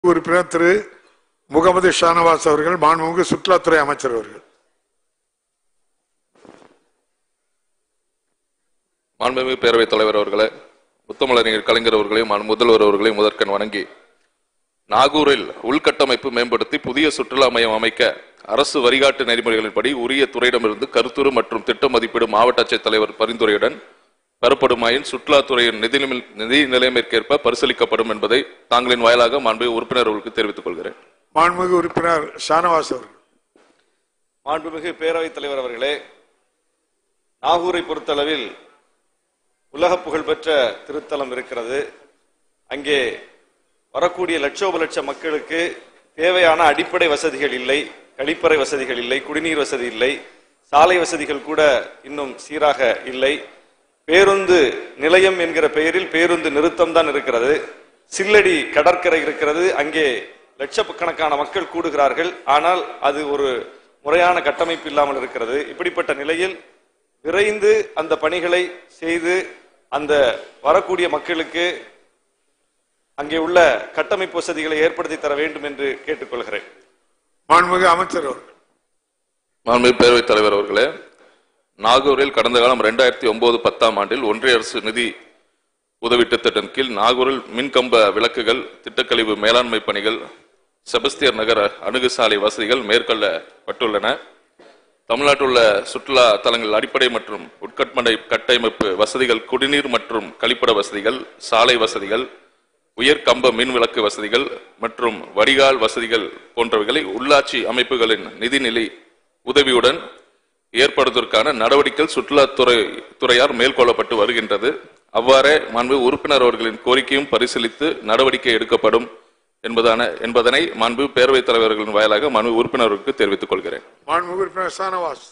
உறுப்பினர் திரு முகமது ஷானவாஸ் அவர்கள் மாண்புமிகு சுற்றுலாத்துறை அமைச்சர் அவர்கள் மாண்புமிகு பேரவைத் தலைவர் அவர்களே முத்தமிழறிஞர் கலைஞர் அவர்களையும் மாண்பு முதல்வர் அவர்களையும் முதற்கண் வணங்கி நாகூரில் உள்கட்டமைப்பு மேம்படுத்தி புதிய சுற்றுலா மையம் அமைக்க அரசு வழிகாட்டு நெறிமுறைகளின்படி உரிய துறையிடமிருந்து கருத்துரு மற்றும் திட்ட மதிப்பீடு மாவட்ட ஆட்சியர் தலைவர் பரிந்துரையுடன் பெறப்படுமாயின் சுற்றுலாத்துறையின் நிதி நிலை- நிதி நிலைமைக்கேற்ப பரிசீலிக்கப்படும் என்பதை தாங்களின் வாயிலாக மாண்புமிகு உறுப்பினர் அவர்களுக்கு தெரிவித்துக் கொள்கிறேன் மாண்புமிகு உறுப்பினர் ஷானவாஸ் அவர்கள் மாண்புமிகு பேரவைத் தலைவர் அவர்களே நாகூரை பொறுத்தளவில் உலக புகழ்பெற்ற திருத்தலம் இருக்கிறது அங்கே வரக்கூடிய லட்சோப லட்ச மக்களுக்கு தேவையான அடிப்படை வசதிகள் இல்லை கழிப்பறை வசதிகள் இல்லை குடிநீர் வசதி இல்லை சாலை வசதிகள் கூட இன்னும் சீராக இல்லை பேருந்து நிலையம் என்கிற பெயரில் பேருந்து நிறுத்தம் தான் இருக்கிறது சில்லடி கடற்கரை இருக்கிறது அங்கே லட்சக்கணக்கான மக்கள் கூடுகிறார்கள் ஆனால் அது ஒரு முறையான கட்டமைப்பு இல்லாமல் இருக்கிறது இப்படிப்பட்ட நிலையில் விரைந்து அந்த பணிகளை செய்து அந்த வரக்கூடிய மக்களுக்கு அங்கே உள்ள கட்டமைப்பு வசதிகளை ஏற்படுத்தி தர வேண்டும் என்று கேட்டுக்கொள்கிறேன் மாண்புமிகு அமைச்சர் அவர்கள் மாண்புமிகு பேரவைத் தலைவர் அவர்களே நாகூரில் கடந்த காலம் ரெண்டாயிரத்தி ஒன்பது பத்தாம் ஆண்டில் ஒன்றிய அரசு நிதி உதவி திட்டத்தின் கீழ் நாகூரில் மின்கம்ப விளக்குகள் திட்டக்கழிவு மேலாண்மை பணிகள் செபஸ்தியர் நகர அணுகுசாலை வசதிகள் மேற்கொள்ளப்பட்டுள்ளன தமிழ்நாட்டில் உள்ள சுற்றுலா தலங்கள் அடிப்படை மற்றும் உட்கட்டமடை கட்டமைப்பு வசதிகள் குடிநீர் மற்றும் கழிப்பிட வசதிகள் சாலை வசதிகள் உயர் கம்ப மின் விளக்கு வசதிகள் மற்றும் வடிகால் வசதிகள் போன்றவைகளை உள்ளாட்சி அமைப்புகளின் நிதிநிலை உதவியுடன் ஏற்படுவதற்கான நடவடிக்கைகள் சுற்றுலாத்துறை துறையார் மேற்கொள்ளப்பட்டு வருகின்றது அவ்வாறே மாண்பு உறுப்பினர் அவர்களின் கோரிக்கையும் பரிசீலித்து நடவடிக்கை எடுக்கப்படும் என்பதான என்பதனை மாண்பு பேரவைத் தலைவர்களின் வாயிலாக மனு உறுப்பினருக்கு தெரிவித்துக் கொள்கிறேன் மாண்புமிகு உறுப்பினர் ஷானவாஸ்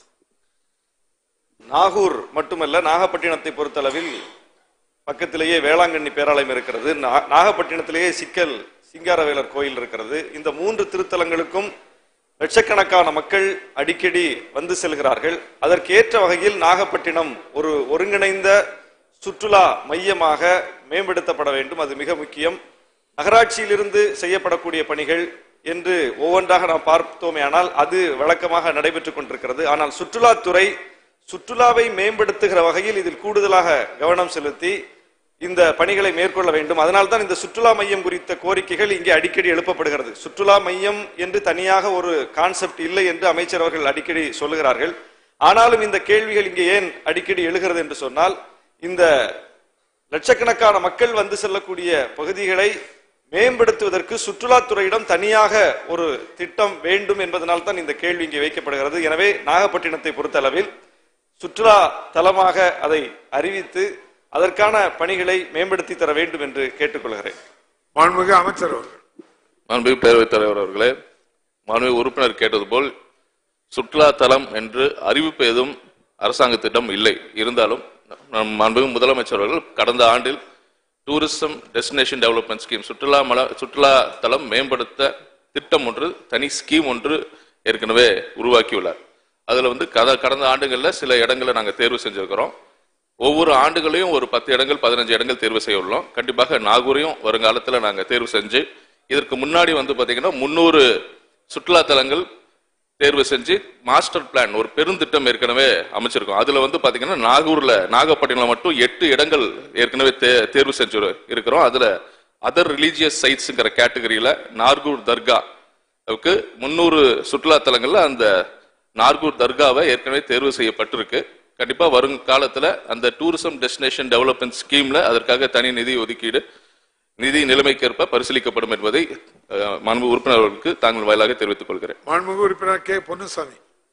நாகூர் மட்டுமல்ல நாகப்பட்டினத்தை பொறுத்தளவில் பக்கத்திலேயே வேளாங்கண்ணி பேராலயம் இருக்கிறது நா- நாகப்பட்டினத்திலேயே சிக்கல் சிங்காரவேலர் கோயில் இருக்கிறது இந்த மூன்று திருத்தலங்களுக்கும் லட்சக்கணக்கான மக்கள் அடிக்கடி வந்து செல்கிறார்கள் அதற்கேற்ற வகையில் நாகப்பட்டினம் ஒரு ஒருங்கிணைந்த சுற்றுலா மையமாக மேம்படுத்தப்பட வேண்டும் அது மிக முக்கியம் நகராட்சியிலிருந்து செய்யப்படக்கூடிய பணிகள் என்று ஒவ்வொன்றாக நாம் பார்த்தோமே ஆனால் அது வழக்கமாக நடைபெற்றுக் கொண்டிருக்கிறது ஆனால் சுற்றுலாத்துறை சுற்றுலாவை மேம்படுத்துகிற வகையில் இதில் கூடுதலாக கவனம் செலுத்தி இந்த பணிகளை மேற்கொள்ள வேண்டும் அதனால்தான் இந்த சுற்றுலா மையம் குறித்த கோரிக்கைகள் இங்கே அடிக்கடி எழுப்பப்படுகிறது சுற்றுலா மையம் என்று தனியாக ஒரு கான்செப்ட் இல்லை என்று அமைச்சர் அவர்கள் அடிக்கடி சொல்லுகிறார்கள் ஆனாலும் இந்த கேள்விகள் இங்கே ஏன் அடிக்கடி எழுகிறது என்று சொன்னால் இந்த லட்சக்கணக்கான மக்கள் வந்து செல்லக்கூடிய பகுதிகளை மேம்படுத்துவதற்கு சுற்றுலாத்துறையிடம் தனியாக ஒரு திட்டம் வேண்டும் என்பதனால் தான் இந்த கேள்வி இங்கே வைக்கப்படுகிறது எனவே நாகப்பட்டினத்தை பொறுத்தளவில் சுற்றுலா தலமாக அதை அறிவித்து அதற்கான பணிகளை மேம்படுத்தி தர வேண்டும் என்று கேட்டுக்கொள்கிறேன் மாண்புமிகு அமைச்சர் அவர்கள் மாண்புமிகு பேரவைத் தலைவர் அவர்களே மாண்புமிகு உறுப்பினர் கேட்டது போல் சுற்றுலா தலம் என்று அறிவிப்பு எதுவும் அரசாங்கத்திடம் இல்லை இருந்தாலும் நம் மாண்புமிகு முதலமைச்சர் அவர்கள் கடந்த ஆண்டில் டூரிசம் டெஸ்டினேஷன் டெவலப்மெண்ட் ஸ்கீம் சுற்றுலா மல சுற்றுலா தலம் மேம்படுத்த திட்டம் ஒன்று தனி ஸ்கீம் ஒன்று ஏற்கனவே உருவாக்கியுள்ளார் அதுல வந்து கத கடந்த ஆண்டுகள்ல சில இடங்களை நாங்க தேர்வு செஞ்சிருக்கிறோம் ஒவ்வொரு ஆண்டுகளையும் ஒரு பத்து இடங்கள் பதினஞ்சு இடங்கள் தேர்வு செய்ய உள்ளோம் கண்டிப்பாக நாகூரையும் வருங்காலத்தில் நாங்கள் தேர்வு செஞ்சு இதற்கு முன்னாடி வந்து பார்த்தீங்கன்னா முந்நூறு சுற்றுலா தலங்கள் தேர்வு செஞ்சு மாஸ்டர் பிளான் ஒரு பெருந்திட்டம் ஏற்கனவே அமைச்சிருக்கோம் அதுல வந்து பாத்தீங்கன்னா நாகூர்ல நாகப்பட்டினம் மட்டும் எட்டு இடங்கள் ஏற்கனவே தே- தேர்வு செஞ்சு இருக்கிறோம் அதுல அதர் ரிலீஜியஸ் சைட்ஸ்ங்கிற கேட்டகரியில நார்கூர் தர்கா க்கு முந்நூறு சுற்றுலா தலங்கள்ல அந்த நார்கூர் தர்காவை ஏற்கனவே தேர்வு செய்யப்பட்டிருக்கு கண்டிப்பா வருங்காலத்துல அந்த டூரிசம் டெஸ்டினேஷன் டெவலப்மெண்ட் ஸ்கீம்ல அதற்காக தனி நிதி ஒதுக்கீடு நிதி நிலைமைக்கேற்ப பரிசீலிக்கப்படும் என்பதை அஹ், மாண்பு உறுப்பினர்களுக்கு தாங்கள் வாயிலாக தெரிவித்துக் கொள்கிறேன் மாண்புமிகு உறுப்பினர் கே பொன்னுசாமி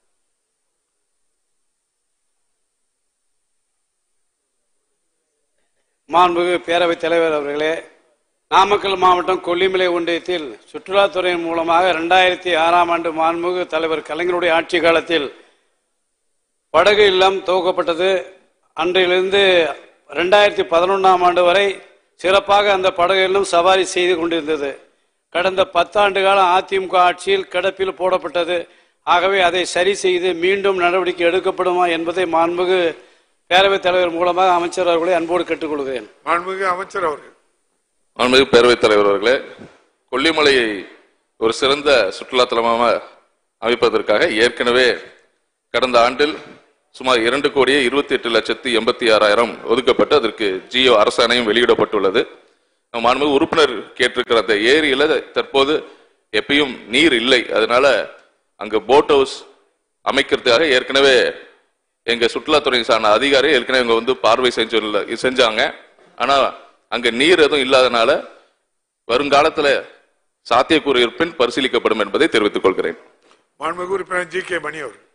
மாண்புமிகு பேரவைத் தலைவர் அவர்களே நாமக்கல் மாவட்டம் கொல்லிமலை ஒன்றியத்தில் சுற்றுலாத்துறையின் மூலமாக இரண்டாயிரத்தி ஆறாம் ஆண்டு மாண்புமிகு தலைவர் கலைஞருடைய ஆட்சி காலத்தில் படகு இல்லம் துவக்கப்பட்டது அன்றிலிருந்து ரெண்டாயிரத்தி பதினொன்றாம் ஆண்டு வரை சிறப்பாக அந்த படகு இல்லம் சவாரி செய்து கொண்டிருந்தது கடந்த பத்தாண்டு காலம் அதிமுக ஆட்சியில் கிடப்பில் போடப்பட்டது ஆகவே அதை சரி செய்து மீண்டும் நடவடிக்கை எடுக்கப்படுமா என்பதை மாண்புமிகு பேரவைத் தலைவர் மூலமாக அமைச்சர் அவர்களை அன்போடு கேட்டுக்கொள்கிறேன் மாண்புமிகு அமைச்சர் அவர்கள் மாண்புமிகு பேரவைத் தலைவர் அவர்களே கொல்லிமலையை ஒரு சிறந்த சுற்றுலாத்தலமாக அமைப்பதற்காக ஏற்கனவே கடந்த ஆண்டில் சுமார் இரண்டு கோடியே இருபத்தி எட்டு லட்சத்தி எண்பத்தி ஆறாயிரம் ஒதுக்கப்பட்டு அதற்கு ஜியோ அரசாணையும் வெளியிடப்பட்டுள்ளது நம்ம மாண்புமிகு உறுப்பினர் கேட்டிருக்கிற அந்த ஏரியில தற்போது எப்பயும் நீர் இல்லை அதனால அங்க போட் ஹவுஸ் அமைக்கிறதுக்காக ஏற்கனவே எங்க சுற்றுலாத்துறை சார்ந்த அதிகாரி ஏற்கனவே இங்க வந்து பார்வை செஞ்சுள்ள செஞ்சாங்க ஆனா அங்க நீர் எதுவும் இல்லாதனால வருங்காலத்துல சாத்தியக்கூறு இருப்பின் பரிசீலிக்கப்படும் என்பதை தெரிவித்துக் கொள்கிறேன் மாண்புமிகு உறுப்பினர் ஜி கே மணி அவர்கள்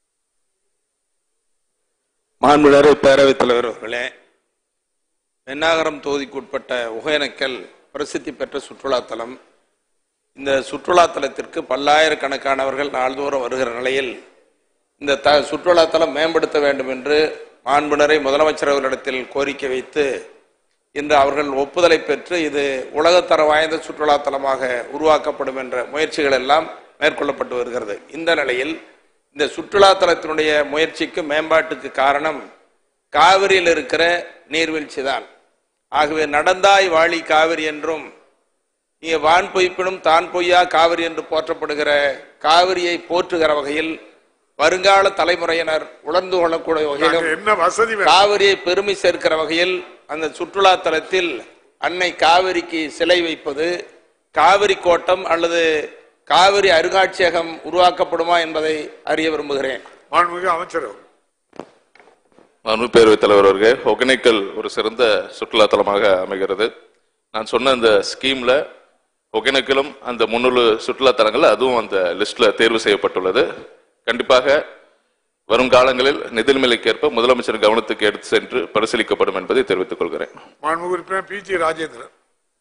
மாண்புமிகு பேரவைத் தலைவர் அவர்களே பெண்ணாகரம் தொகுதிக்குட்பட்ட ஒகேனக்கல் பிரசித்தி பெற்ற சுற்றுலாத்தலம் இந்த சுற்றுலாத்தலத்திற்கு பல்லாயிரக்கணக்கானவர்கள் நாள்தோறும் வருகிற நிலையில் இந்த த சுற்றுலாத்தலம் மேம்படுத்த வேண்டும் என்று மாண்புணரை முதலமைச்சர் அவர்களிடத்தில் கோரிக்கை வைத்து இன்று அவர்கள் ஒப்புதலை பெற்று இது உலகத்தரம் வாய்ந்த சுற்றுலாத்தலமாக உருவாக்கப்படும் என்ற முயற்சிகள் எல்லாம் மேற்கொள்ளப்பட்டு வருகிறது இந்த நிலையில் இந்த சுற்றுலாத்தலத்தினுடைய முயற்சிக்கு மேம்பாட்டுக்கு காரணம் காவிரியில் இருக்கிற நீர்வீழ்ச்சி தான் ஆகவே நடந்தாய் வாழி காவிரி என்றும் நீ வான் பொய்ப்பினும் தான் பொய்யா காவிரி என்று போற்றப்படுகிற காவிரியை போற்றுகிற வகையில் வருங்கால தலைமுறையினர் உணர்ந்து கொள்ளக்கூடிய வகையிலும் நாங்க என்ன வசதி வேணும்? காவிரியை பெருமை சேர்க்கிற வகையில் அந்த சுற்றுலா தலத்தில் அன்னை காவிரிக்கு சிலை வைப்பது காவிரி கோட்டம் அல்லது காவிரி அருங்காட்சியகம் உருவாக்கப்படுமா என்பதை அறிய விரும்புகிறேன் மாண்புமிகு அமைச்சர் அவர்கள் மனு பேரவைத் தலைவர் அவர்கள் ஒகேனக்கல் ஒரு சிறந்த சுற்றுலாத்தலமாக அமைகிறது நான் சொன்ன அந்த ஸ்கீம்ல ஒகேனக்கலும் அந்த முன்னூறு சுற்றுலாத்தலங்கள் அதுவும் அந்த லிஸ்ட்ல தேர்வு செய்யப்பட்டுள்ளது கண்டிப்பாக வரும் காலங்களில் நிதிநிலைக்கேற்ப முதலமைச்சர் கவனத்துக்கு எடுத்து சென்று பரிசீலிக்கப்படும் என்பதை தெரிவித்துக் கொள்கிறேன் மாண்புமிகு உறுப்பினர் பி ஜி ராஜேந்திரன்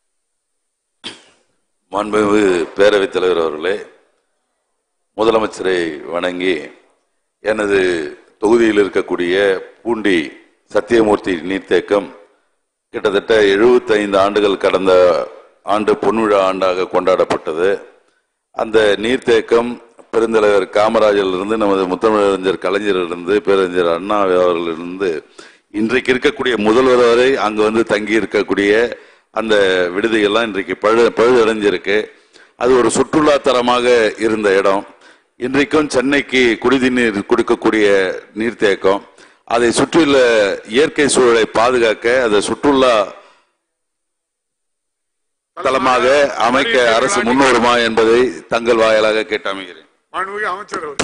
மாண்புமிகு பேரவைத் தலைவர் அவர்களே முதலமைச்சரை வணங்கி எனது தொகுதியில் இருக்கக்கூடிய பூண்டி சத்தியமூர்த்தி நீர்த்தேக்கம் கிட்டத்தட்ட 75 ஆண்டுகள் கடந்த ஆண்டு பொன்விழா ஆண்டாக கொண்டாடப்பட்டது அந்த நீர்த்தேக்கம் பெருந்தலைவர் காமராஜரிலிருந்து நமது முத்தமிழறிஞர் கலைஞரிலிருந்து பேரறிஞர் அண்ணா அவர்களிலிருந்து இன்றைக்கு இருக்கக்கூடிய முதல்வர் வரை அங்கு வந்து தங்கி இருக்கக்கூடிய அந்த விடுதியெல்லாம் இன்றைக்கு பழு பழுதடைஞ்சிருக்கு அது ஒரு சுற்றுலா தலமாக இருந்த இடம் இன்றைக்கும் சென்னைக்கு குடிநீர் கொடுக்கக்கூடிய நீர்த்தேக்கம் அதை சுற்றியுள்ள இயற்கை சூழலை பாதுகாக்க அதை சுற்றுலா தலமாக அமைக்க அரசு முன்வருமா என்பதை தங்கள் வாயிலாக கேட்டு அமைகிறேன் மாண்புமிகு அமைச்சர் அவர்கள்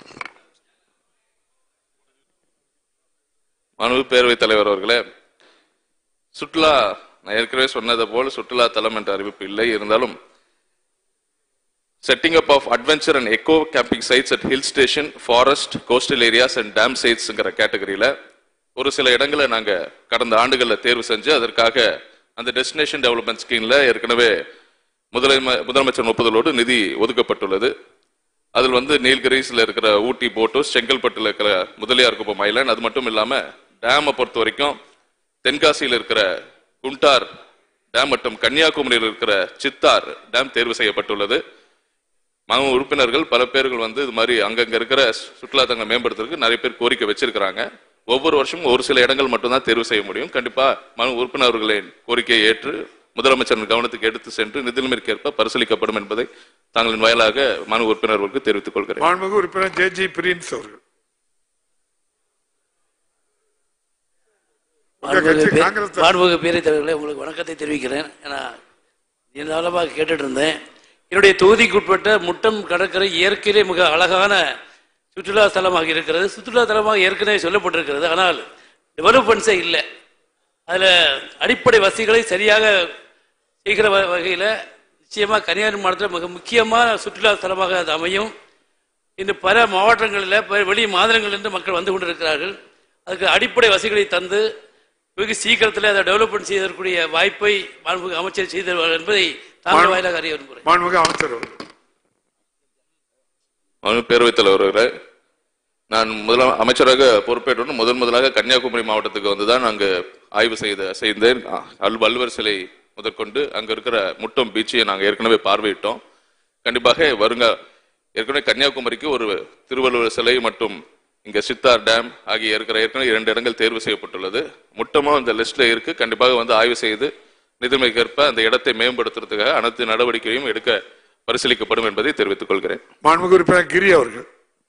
மனு பேரவைத் தலைவர் அவர்களே சுற்றுலா நான் ஏற்கனவே சொன்னது போல் சுற்றுலா தலம் என்ற அறிவிப்பு இல்லை இருந்தாலும் setting up of adventure and eco camping sites at hill station forest coastal areas and dam சைட்ஸ்ங்கிற கேட்டகரியில ஒரு சில இடங்களை நாங்க கடந்த ஆண்டுகளில் தேர்வு செஞ்சு அதற்காக அந்த டெஸ்டினேஷன் டெவலப்மெண்ட் ஸ்கீம்ல ஏற்கனவே முதலமை முதலமைச்சர் ஒப்புதலோடு நிதி ஒதுக்கப்பட்டுள்ளது அதில் வந்து நீல்கிரிஸ்ல இருக்கிற ஊட்டி போட்டோஸ் செங்கல்பட்டுல இருக்கிற முதலியார் குப்பம் ஐலாண்ட் அது மட்டும் இல்லாம டேமை பொறுத்த வரைக்கும் தென்காசியில் இருக்கிற குண்டார் டேம் மற்றும் கன்னியாகுமரியில் இருக்கிற சித்தார் டேம் தேர்வு செய்யப்பட்டுள்ளது மாநில உறுப்பினர்கள் பல பேர்கள் வந்து இது மாதிரி அங்கங்க இருக்கிற சுற்றுலாத்தலங்களை மேம்படுத்துறதுக்கு நிறைய பேர் கோரிக்கை வச்சிருக்கிறாங்க ஒவ்வொரு வருஷமும் ஒரு சில இடங்கள் மட்டும்தான் தேர்வு செய்ய முடியும் கண்டிப்பா மனு உறுப்பினர்களின் கோரிக்கையை ஏற்று முதலமைச்சரின் கவனத்துக்கு எடுத்து சென்று நிதிநிலைமைக்கேற்ப பரிசீலிக்கப்படும் என்பதை தங்களின் வாயிலாக மனு உறுப்பினர்களுக்கு தெரிவித்துக் கொள்கிறேன் மாண்புமிகு உறுப்பினர் ஜே ஜி பிரின்ஸ் அவர்கள் உங்க கட்சி மாண்புமிகு காங்கிரஸ் பே- மாண்புமிகு பேரவைத் தலைவர்களே உங்களுக்கு வணக்கத்தை தெரிவிக்கிறேன் ஏன்னா நீண்ட காலமாக கேட்டுட்டு இருந்தேன் என்னுடைய தொகுதிக்குட்பட்ட முட்டம் கடற்கரை இயற்கையிலே மிக அழகான சுற்றுலா தலமாக இருக்கிறது சுற்றுலா தலமாக ஏற்கனவே சொல்லப்பட்டிருக்கிறது ஆனால் டெவலப்மெண்ட்ஸே இல்லை அதில் அடிப்படை வசதிகளை சரியாக செய்கிற வ- வகையில் நிச்சயமாக கன்னியாகுமரி மாவட்டத்தில் மிக முக்கியமான சுற்றுலா தலமாக அது அமையும் இன்று பல மாவட்டங்களில் பல வெளி மாநிலங்களிலிருந்து மக்கள் வந்து கொண்டிருக்கிறார்கள் அதுக்கு அடிப்படை வசதிகளை தந்து வெகு சீக்கிரத்தில் அதை டெவலப்மெண்ட் செய்வதற்குரிய வாய்ப்பை மாண்புமிகு அமைச்சர் செய்து தருவார் என்பதை தாங்கள் மாண்பு- வாயிலாக அறிய விரும்புகிறேன் மாண்புமிகு அமைச்சர் அவர்கள் மனு பேரவைத் தலைவர் அவர்களே நான் முதல அமைச்சராக பொறுப்பேற்றவுடன் முதன் முதலாக கன்னியாகுமரி மாவட்டத்துக்கு வந்துதான் அங்கு ஆய்வு செய்த செய்தேன் அல் வள்ளுவர் சிலை முதற்கொண்டு அங்க இருக்கிற முட்டம் பீச்சை நாங்கள் ஏற்கனவே பார்வையிட்டோம் கண்டிப்பாக வருங்க ஏற்கனவே கன்னியாகுமரிக்கு ஒரு திருவள்ளுவர் சிலை மற்றும் இங்க சித்தார் டேம் ஆகிய இருக்கிற ஏற்கனவே இரண்டு இடங்கள் தேர்வு செய்யப்பட்டுள்ளது முட்டமும் இந்த லிஸ்ட்ல இருக்கு கண்டிப்பாக வந்து ஆய்வு செய்து நிதிமைக்கேற்ப அந்த இடத்தை மேம்படுத்துறதுக்காக அனைத்து நடவடிக்கையும் எடுக்க பரிசீலிக்கப்படும் என்பதை தெரிவித்துக் கொள்கிறேன் மாண்புமிகு உறுப்பினர் கிரி அவர்கள்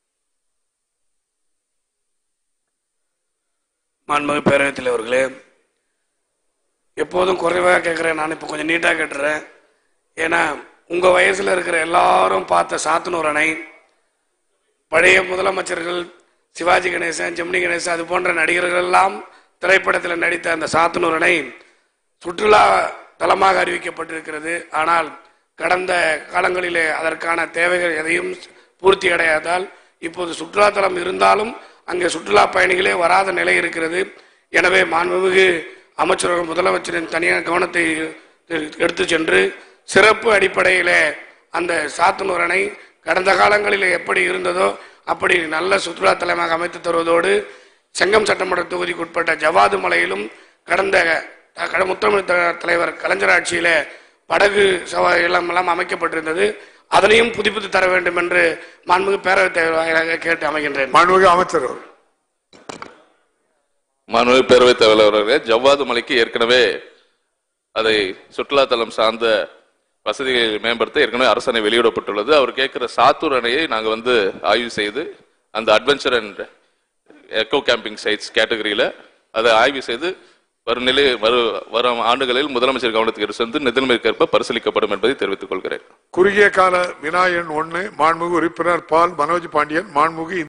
மாண்புமிகு பேரவைத் தலைவர்களே எப்போதும் குறைவாக கேட்குறேன் நான் இப்போ கொஞ்சம் நீட்டாக கேட்டுறேன் ஏன்னா உங்கள் வயசில் இருக்கிற எல்லாரும் பார்த்த சாத்தனூர் அணை பழைய முதலமைச்சர்கள் சிவாஜி கணேசன் ஜெமினி கணேசன் அது போன்ற நடிகர்கள் எல்லாம் திரைப்படத்தில் நடித்த அந்த சாத்தனூர் அணை சுற்றுலா தலமாக அறிவிக்கப்பட்டிருக்கிறது ஆனால் கடந்த காலங்களிலே அதற்கான தேவைகள் எதையும் பூர்த்தி அடையாதால் இப்போது சுற்றுலா தலம் இருந்தாலும் அங்கே சுற்றுலா பயணிகளே வராத நிலை இருக்கிறது எனவே மாண்புமிகு அமைச்சர்கள் முதலமைச்சரின் தனியான கவனத்தை எடுத்து சென்று சிறப்பு அடிப்படையிலே அந்த சாத்தனூர் அணை கடந்த காலங்களில் எப்படி இருந்ததோ அப்படி நல்ல சுற்றுலா தலமாக அமைத்து தருவதோடு செங்கம் சட்டமன்ற தொகுதிக்கு உட்பட்ட ஜவாது மலையிலும் கடந்த கட- முத்தமிழ் த- தலைவர் கலைஞர் ஆட்சியில படகு சவாரி எல்லாம் எல்லாம் அமைக்கப்பட்டிருந்தது அதனையும் புதுப்பித்து தர வேண்டும் என்று மாண்புமிகு பேரவைத் தலைவர் வாயிலாக கேட்டு அமைகின்றேன் மாண்புமிகு அமைச்சர் அவர்கள் மாண்புமிகு பேரவைத் தலைவர் அவர்களே ஜவ்வாது மலைக்கு ஏற்கனவே அதை சுற்றுலாத்தலம் சார்ந்த வசதிகளை மேம்படுத்த ஏற்கனவே அரசாணை வெளியிடப்பட்டுள்ளது அவர் கேட்கிற சாத்தூர் அணையை நாங்கள் வந்து ஆய்வு செய்து அந்த adventure and eco camping sites கேட்டகரியில அதை ஆய்வு செய்து வரும் நிலை வரு வரும் ஆண்டுகளில் முதலமைச்சர் கவனத்துக்கு எடுத்து சென்று நிதிநிலைக்கேற்ப பரிசீலிக்கப்படும் என்பதை தெரிவித்துக் கொள்கிறேன் குறுகிய கால வினா எண் ஒன்று மாண்புமிகு உறுப்பினர் பால் மனோஜ் பாண்டியன் மாண்புமிகு